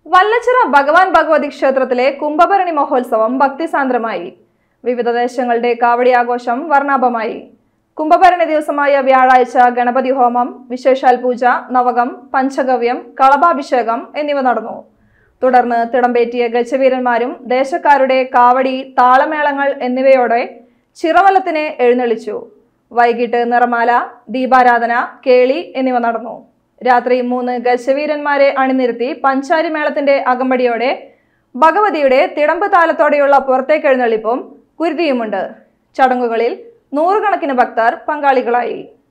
വല്ലച്ചിറ ഭഗവാൻ ഭഗവതി ക്ഷേത്രത്തിലെ കുംഭഭരണി മഹോത്സവം ഭക്തിസാന്ദ്രമായി വിവിധ ദേശങ്ങളുടെ കാവടി ആഘോഷം വർണ്ണാഭമായി കുംഭഭരണി ദിവസമായ വ്യാഴാഴ്ച ഗണപതി ഹോമം വിശേഷാൽ പൂജ നവകം പഞ്ചഗവ്യം കളഭാഭിഷേകം എന്നിവ നടന്നു തുടർന്ന് തിടമ്പേറ്റിയ ഗജവീരന്മാരും ദേശക്കാരുടെ കാവടി താളമേളങ്ങൾ എന്നിവയോടെ ചിറവലത്തിന് എഴുന്നള്ളിച്ചു വൈകിട്ട് നിറമാല ദീപാരാധന കേളി എന്നിവ നടന്നു രാത്രി മൂന്ന് ഗജവീരന്മാരെ അണിനിരത്തി പഞ്ചാരി മേളത്തിന്റെ അകമ്പടിയോടെ ഭഗവതിയുടെ തിടമ്പ് താലത്തോടെയുള്ള പുറത്തേക്കെഴുന്നള്ളിപ്പും കുരുതിയുമുണ്ട് ചടങ്ങുകളിൽ നൂറുകണക്കിന് ഭക്തർ പങ്കാളികളായി